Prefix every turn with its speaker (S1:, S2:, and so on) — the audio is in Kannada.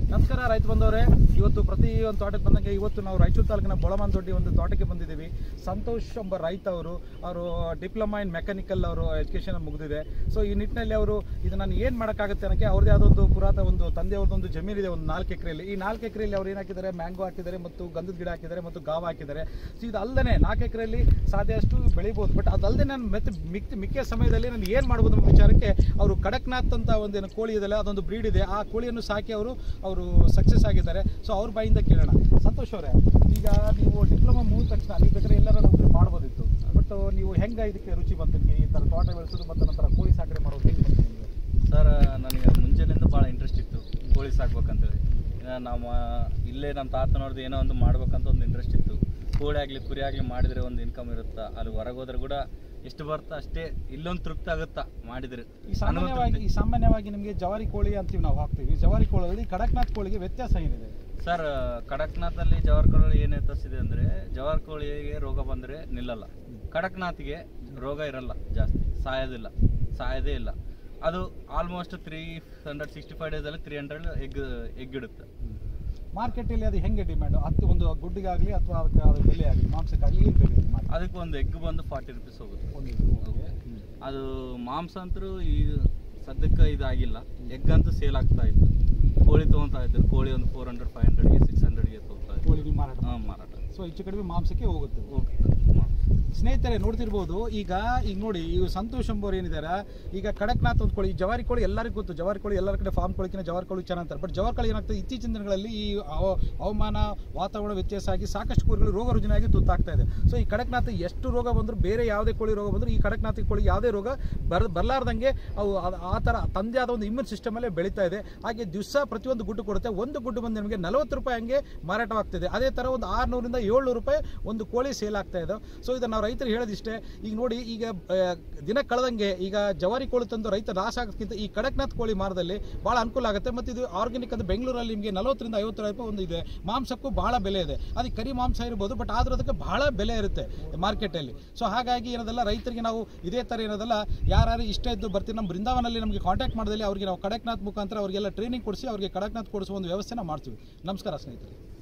S1: ನಮಸ್ಕಾರ ರೈತ ಬಂದವರೇ ಇವತ್ತು ಪ್ರತಿ ಒಂದು ತೋಟಕ್ಕೆ ಬಂದಂಗೆ ಇವತ್ತು ನಾವು ರಾಯಚೂರು ತಾಲೂಕಿನ ಬೊಳಮಾನ್ ದೊಡ್ಡಿ ಒಂದು ತೋಟಕ್ಕೆ ಬಂದಿದ್ದೀವಿ ಸಂತೋಷ್ ಎಂಬ ರೈತ ಅವರು ಅವರು ಡಿಪ್ಲೊಮಾ ಇನ್ ಮೆಕ್ಯಾನಿಕಲ್ ಅವರು ಎಜುಕೇಷನ್ ಮುಗಿದಿದೆ ಸೊ ಈ ನಿಟ್ಟಿನಲ್ಲಿ ಅವರು ಇದು ನಾನು ಏನು ಮಾಡೋಕ್ಕಾಗುತ್ತೆ ಅನ್ನೋಕ್ಕೆ ಅವ್ರದ್ದೇ ಆದೊಂದು ಪುರಾತ ಒಂದು ತಂದೆಯವ್ರದ್ದೊಂದು ಜಮೀನಿದೆ ಒಂದು ನಾಲ್ಕು ಎಕರೆಯಲ್ಲಿ ಈ ನಾಲ್ಕು ಎಕರೆಯಲ್ಲಿ ಅವ್ರು ಏನು ಹಾಕಿದ್ದಾರೆ ಮ್ಯಾಂಗೋ ಹಾಕಿದ್ದಾರೆ ಮತ್ತು ಗಂಧದ ಗಿಡ ಹಾಕಿದ್ದಾರೆ ಮತ್ತು ಗಾವ ಹಾಕಿದ್ದಾರೆ ಸೊ ಇದು ಅಲ್ಲದೆ ನಾಲ್ಕು ಎಕರೆಯಲ್ಲಿ ಸಾಧ್ಯ ಅಷ್ಟು ಬೆಳಿಬೋದು ಬಟ್ ಅದಲ್ಲದೆ ನಾನು ಮೆತ್ತ ಮಿಕ್ಕ ಮಿಕ್ಕ ಸಮಯದಲ್ಲಿ ನಾನು ಏನು ಮಾಡ್ಬೋದು ಅನ್ನೋ ವಿಚಾರಕ್ಕೆ ಅವರು ಕಡಕ್ನಾಥ್ ಅಂತ ಒಂದೇನು ಕೋಳಿ ಇದೆಯಲ್ಲ ಅದೊಂದು ಬ್ರೀಡ್ ಇದೆ ಆ ಕೋಳಿಯನ್ನು ಸಾಕಿ ಅವರು ಅವರು ಸಕ್ಸಸ್ ಆಗಿದ್ದಾರೆ ಸೊ ಅವ್ರ ಬಾಯಿಂದ ಕೇಳೋಣ ಸಂತೋಷ್ ಅವರೇ ಈಗ ನೀವು ಡಿಪ್ಲೊಮಾ ಮುಗಿದ ತಕ್ಷಣ ನೀವು ಬೇಕಾದ್ರೆ ಎಲ್ಲರ ನೌಕರಿ ಮಾಡ್ಬೋದಿತ್ತು ಬಟ್ ನೀವು ಹೆಂಗೆ ಇದಕ್ಕೆ ರುಚಿ ಬಂತು ನಿಮಗೆ ಈ ಥರ ತೋಟ ಬೆಳೆಸೋದು ಮತ್ತು ನಂತರ ಕೋಳಿ ಸಾಕಣೆ ಮಾಡೋದು ಹೆಂಗೆ ಬಂತು ನಿಮಗೆ
S2: ಸರ್ ನನಗೆ ಮುಂಚೆನಿಂದ ಭಾಳ ಇಂಟ್ರೆಸ್ಟ್ ಇತ್ತು ಕೋಳಿ ಸಾಕ್ಬೇಕಂತೇಳಿ ಇನ್ನು ನಮ್ಮ ಇಲ್ಲೇ ನಮ್ಮ ತಾತನವ್ರದ್ದು ಏನೋ ಒಂದು ಮಾಡ್ಬೇಕಂತ ಒಂದು ಇಂಟ್ರೆಸ್ಟ್ ಇತ್ತು ಕೋಳಿ ಆಗಲಿ ಕುರಿ ಆಗಲಿ ಮಾಡಿದರೆ ಒಂದು ಇನ್ಕಮ್ ಇರುತ್ತಾ ಅಲ್ಲಿ ಹೊರಗೆ ಹೋದ್ರೆ ಕೂಡ ಎಷ್ಟು ಬರುತ್ತಾ ಅಷ್ಟೇ ಇಲ್ಲೊಂದು ತೃಪ್ತಿ ಆಗುತ್ತಾ ಮಾಡಿದ್ರೆ
S1: ಈ ಸಾಮಾನ್ಯವಾಗಿ ಈ ಸಾಮಾನ್ಯವಾಗಿ ನಿಮಗೆ ಜವಾರಿ ಕೋಳಿ ಅಂತೀವಿ ನಾವು ಹಾಕ್ತೀವಿ ಜವಾರಿ ಕೋಳಿಯಲ್ಲಿ ಕಡಕ್ನಾಥ್ ಕೋಳಿಗೆ ವ್ಯತ್ಯಾಸ ಏನಿದೆ
S2: ಸರ್ ಕಡಕ್ನಾಥಲ್ಲಿ ಜವಾರ್ ಕೋಳಿ ಏನು ವ್ಯತ್ಯಾಸಿದೆ ಅಂದರೆ ಜವಾರ್ ಕೋಳಿಗೆ ರೋಗ ಬಂದರೆ ನಿಲ್ಲಲ್ಲ ಕಡಕ್ನಾಥಿಗೆ ರೋಗ ಇರಲ್ಲ ಜಾಸ್ತಿ ಸಾಯೋದಿಲ್ಲ ಸಾಯೋದೇ ಇಲ್ಲ ಅದು almost three hundred sixty five ಡೇಸಲ್ಲಿ ತ್ರೀ ಹಂಡ್ರೆಡ್ ಎಗ್ ಎಗ್ ಇಡುತ್ತೆ
S1: ಮಾರ್ಕೆಟಲ್ಲಿ ಅದು ಹೆಂಗೆ ಡಿಮ್ಯಾಂಡ್ ಹತ್ತು ಒಂದು ಗುಡ್ಡಿಗಾಗಲಿ ಅಥವಾ ಅದಕ್ಕೆ ಅದು ಬೆಲೆ ಆಗಲಿ ಮಾಂಸಕ್ಕಾಗಲಿ ಏನು ಬೆಲೆ ಇದೆ ಮಾರ್ಕೆಟ್
S2: ಅದಕ್ಕೆ ಒಂದು ಎಗ್ ಬಂದು ಫಾರ್ಟಿ ರುಪೀಸ್ ಹೋಗುತ್ತೆ
S1: ಒಂದು
S2: ಅದು ಮಾಂಸ ಅಂತೂ ಈ ಸದ್ಯಕ್ಕೆ ಇದಾಗಿಲ್ಲ ಎಗ್ ಅಂತೂ ಸೇಲ್ ಆಗ್ತಾ ಇತ್ತು ಕೋಳಿ ತೊಗೊತಾ ಇದ್ರು ಕೋಳಿ ಒಂದು ಫೋರ್ ಹಂಡ್ರೆಡ್ ಫೈವ್ ಹಂಡ್ರೆಡ್ಗೆ ಸಿಕ್ಸ್ ಹಂಡ್ರೆಡ್ಗೆ ತೊಗೊತಾ ಇತ್ತು
S1: ಕೋಳಿ ನೀವು ಮಾರಾಟ
S2: ಹಾಂ ಮಾರಾಟ
S1: ಸೊ ಹೆಚ್ಚು ಕಡಿಮೆ ಮಾಂಸಕ್ಕೆ ಹೋಗುತ್ತೆ
S2: ಓಕೆ
S1: ಸ್ನೇಹಿತರೆ ನೋಡ್ತಿರ್ಬೋದು ಈಗ ಈಗ ನೋಡಿ ಈ ಸಂತೋಷ್ ಎಂಬವ್ರು ಏನಿದ್ದಾರೆ ಈಗ ಕಡಕ್ನಾಥ್ ಒಂದು ಕೋಳಿ ಈ ಜವಾರಿ ಕೋಳಿ ಎಲ್ಲರಿಗೂ ಗೊತ್ತು ಜವಾರಿ ಕೋಳಿ ಎಲ್ಲರ ಕಡೆ ಫಾರ್ಮ್ ಕೋಳಿಕಿನ ಜವಾರಿ ಕೋಳಿ ಚೆನ್ನಾಗಿ ಅಂತಾರೆ ಬಟ್ ಜವಾರಿ ಕೋಳಿ ಏನಾಗ್ತದೆ ಇತ್ತೀಚಿನ ದಿನಗಳಲ್ಲಿ ಈ ಹವ- ಹವಾಮಾನ ವಾತಾವರಣ ವ್ಯತ್ಯಾಸ ಆಗಿ ಸಾಕಷ್ಟು ಕೋಳಿಗಳು ರೋಗ ರುಜಿನಾಗಿ ತುತ್ತಾಗ್ತಾ ಇದೆ ಸೊ ಈ ಕಡಕ್ನಾಥ್ ಎಷ್ಟು ರೋಗ ಬಂದರೂ ಬೇರೆ ಯಾವುದೇ ಕೋಳಿ ರೋಗ ಬಂದರೂ ಈ ಕಡಕ್ನಾಥ್ ಕೋಳಿ ಯಾವುದೇ ರೋಗ ಬರ್ ಬರಲಾರ್ದಂಗೆ ಅವು ಆ- ಆ ಥರ ತಂದೆ ಆದ ಒಂದು ಇಮ್ಯೂನ್ ಸಿಸ್ಟಮಲ್ಲೇ ಬೆಳೀತಾ ಇದೆ ಹಾಗೆ ದಿವಸ ಪ್ರತಿಯೊಂದು ಗುಡ್ಡು ಕೊಡುತ್ತೆ ಒಂದು ಗುಡ್ಡು ಬಂದು ನಿಮಗೆ ನಲವತ್ತು ರೂಪಾಯಿ ಹಂಗೆ ಮಾರಾಟವಾಗ್ತಿದೆ ಅದೇ ಥರ ಒಂದು ಆರುನೂರಿಂದ ಏಳ್ನೂರು ರೂಪಾಯಿ ಒಂದು ಕೋಳಿ ಸೇಲ್ ಆಗ್ತಾ ಇದೆ ಸೊ ಇದನ್ನು ನಾವು ರೈತರು ಹೇಳೋದಿಷ್ಟೇ ಈಗ ನೋಡಿ ಈಗ ಆ, ದಿನ ಕಳೆದಂಗೆ ಈಗ ಜವಾರಿ ಕೋಳಿ ತಂದು ರೈತ ನಾಶ ಆಗೋದಕ್ಕಿಂತ ಈ ಕಡಕ್ನಾಥ್ ಕೋಳಿ ಮಾರದಲ್ಲಿ ಭಾಳ ಅನುಕೂಲ ಆಗುತ್ತೆ ಮತ್ತು ಇದು ಆರ್ಗ್ಯಾನಿಕ್ ಅಂತ ಬೆಂಗಳೂರಲ್ಲಿ ನಿಮಗೆ ನಲವತ್ತರಿಂದ ಐವತ್ತು ರೂಪಾಯಿ ಒಂದು ಇದೆ ಮಾಂಸಕ್ಕೂ ಭಾಳ ಬೆಲೆ ಇದೆ ಅದಕ್ಕೆ ಕರಿ ಮಾಂಸ ಇರ್ಬೋದು ಬಟ್ ಆದ್ರೂ ಅದಕ್ಕೆ ಬಹಳ ಬೆಲೆ ಇರುತ್ತೆ ಮಾರ್ಕೆಟಲ್ಲಿ ಸೊ ಹಾಗಾಗಿ ಏನದಲ್ಲ ರೈತರಿಗೆ ನಾವು ಇದೇ ಥರ ಏನದಲ್ಲ ಯಾರು ಇಷ್ಟ ಇದ್ದು ಬರ್ತೀವಿ ನಮ್ಮ ಬೃಂದಾವನಲ್ಲಿ ನಮಗೆ ಕಾಂಟ್ಯಾಕ್ಟ್ ಮಾಡಿದಲ್ಲಿ ಅವರಿಗೆ ನಾವು ಕಡಕ್ನಾಥ್ ಮುಖಾಂತರ ಅವರಿಗೆಲ್ಲ ಟ್ರೈನಿಂಗ್ ಕೊಡಿಸಿ ಅವರಿಗೆ ಕಡಕ್ನಾಥ್ ಕೊಡಿಸುವ ಒಂದು ವ್ಯವಸ್ಥೆನ ಮಾಡ್ತೀವಿ ನಮಸ್ಕಾರ ಸ್ನೇಹಿತರೆ